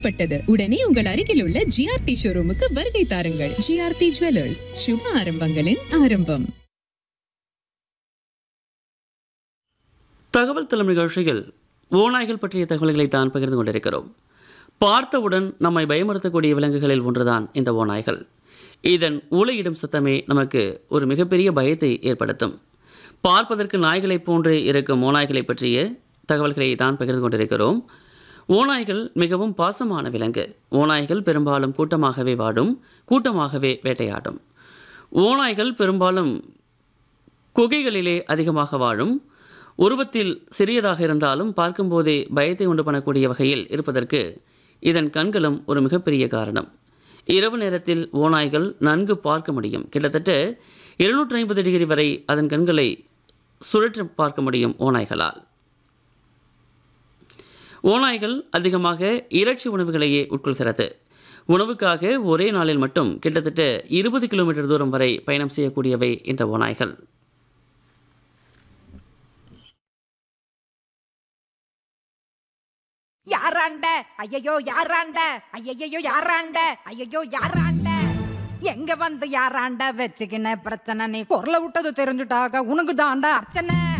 பட்டது உடனே உங்கள் அருகில் உள்ள ஜிஆர்டி ஷோரூமுக்கு வருகை தாருங்கள் ஜிஆர்டி ஜுவல்லர்ஸ் சுப ஆரம்பங்களின் ஆரம்பம் தகவல் தளம் நிகழ்ச்சியில் ஓநாய்கள் பற்றிய தகவல்களை தான் பகிர்ந்து கொண்டிருக்கிறோம் பார்த்தவுடன் நம்மை பயமுறுத்தக்கூடிய விலங்குகளில் ஒன்றுதான் இந்த ஓநாய்கள் இதன் ஊளையிடும் சத்தமே நமக்கு ஒரு மிகப்பெரிய பயத்தை ஏற்படுத்தும் பார்ப்பதற்கு நாய்களைப் போன்று இருக்கும் ஓநாய்களை பற்றிய தகவல்களை தான் பகிர்ந்து கொண்டிருக்கிறோம் ஓநாய்கள் மிகவும் பாசமான விலங்கு ஓநாய்கள் பெரும்பாலும் கூட்டமாகவே வாடும் கூட்டமாகவே வேட்டையாடும் ஓநாய்கள் பெரும்பாலும் குகைகளிலே அதிகமாக வாழும் உருவத்தில் சிறியதாக இருந்தாலும் பார்க்கும்போதே பயத்தை உண்டு பண்ணக்கூடிய வகையில் இருப்பதற்கு இதன் கண்களும் ஒரு மிகப்பெரிய காரணம் இரவு நேரத்தில் ஓநாய்கள் நன்கு பார்க்க முடியும் கிட்டத்தட்ட இருநூற்றி ஐம்பது டிகிரி வரை அதன் கண்களை சுழற்றி பார்க்க முடியும் ஓநாய்களால் ஓநாய்கள் அதிகமாக இறைச்சி உணவுகளையே உட்கொள்கிறது உணவுக்காக ஒரே நாளில் மட்டும் கிட்டத்தட்ட இருபது கிலோமீட்டர் தூரம் வரை பயணம் செய்யக்கூடியவை இந்த ஓநாய்கள் யாராண்ட ஐயையோ யாராண்ட ஐயையோ யாராண்ட ஐயையோ யாராண்ட எங்க வந்து யாராண்ட வச்சுக்கின பிரச்சனை நீ குரல விட்டது தெரிஞ்சுட்டாக உனக்கு தாண்டா அர்ச்சனை